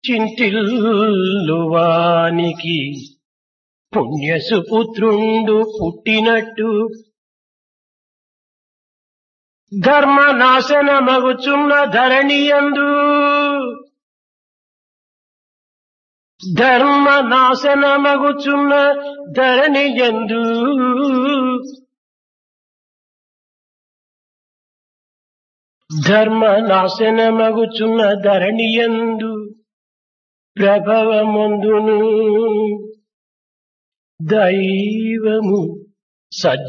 చింటిల్లువానికి పుణ్యసుపుత్రుండు పుట్టినట్టు ధర్మ నాశనమగుచున్న ధరణియందు ధర్మ నాశనమగుచున్న ధరణియందు ధర్మ నాశనమగుచున్న ధరణియందు ప్రభవమందును దైవము సజ్జ